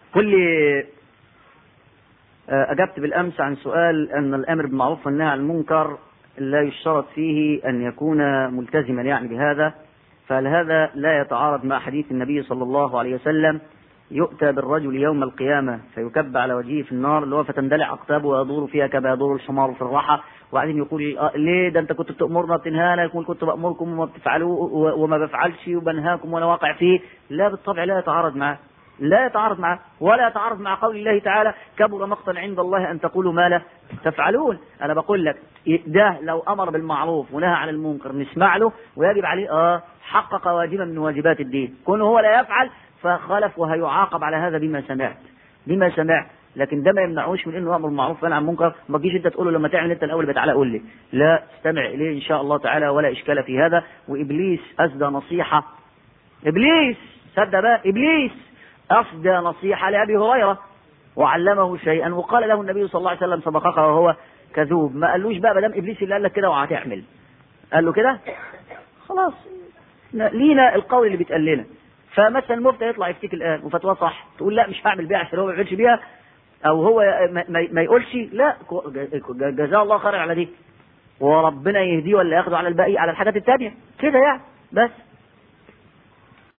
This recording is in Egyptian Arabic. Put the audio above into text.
قل لي آه، أجبت بالأمس عن سؤال أن الأمر بالمعروف والنهي عن المنكر لا يشترط فيه أن يكون ملتزما يعني بهذا فهل هذا لا يتعارض مع حديث النبي صلى الله عليه وسلم يؤتى بالرجل يوم القيامة فيكب على وجهه في النار اللي هو فتندلع أقطابه ويدور فيها كما يدور الحمار في الرحى وبعدين يقول آه ليه ده أنت كنت بتأمرنا وبتنهانا يقول كنت بأمركم وما بتفعلوه وما بفعلش وبنهاكم وأنا واقع فيه لا بالطبع لا يتعارض معه لا يتعارض معه ولا يتعارض مع قول الله تعالى كبر مقتا عند الله أن تقولوا ما لا تفعلون أنا بقول لك ده لو أمر بالمعروف ونهى عن المنكر نسمع له ويجب عليه آه حقق واجبا من واجبات الدين كونه هو لا يفعل فخلف وهيعاقب على هذا بما سمعت بما سمعت لكن ده ما يمنعوش من انه امر بالمعروف ونهى عن المنكر ما تجيش انت تقول له لما تعمل انت الاول تعالى قول لي لا استمع اليه ان شاء الله تعالى ولا اشكال في هذا وابليس اسدى نصيحه ابليس صدق بقى ابليس أفدى نصيحة لأبي هريرة وعلمه شيئا وقال له النبي صلى الله عليه وسلم سبقك وهو كذوب ما قالوش بقى مدام إبليس اللي قال لك كده وهتعمل قال له كده خلاص لينا القول اللي بيتقال لنا فمثلا المفتى يطلع يفتيك الآن وفتوى صح تقول لا مش هعمل بيها عشان هو ما بيعملش بيها أو هو ما, ما يقولش لا جزاه الله خير على دي وربنا يهديه ولا ياخده على الباقي على الحاجات التانية كده يعني بس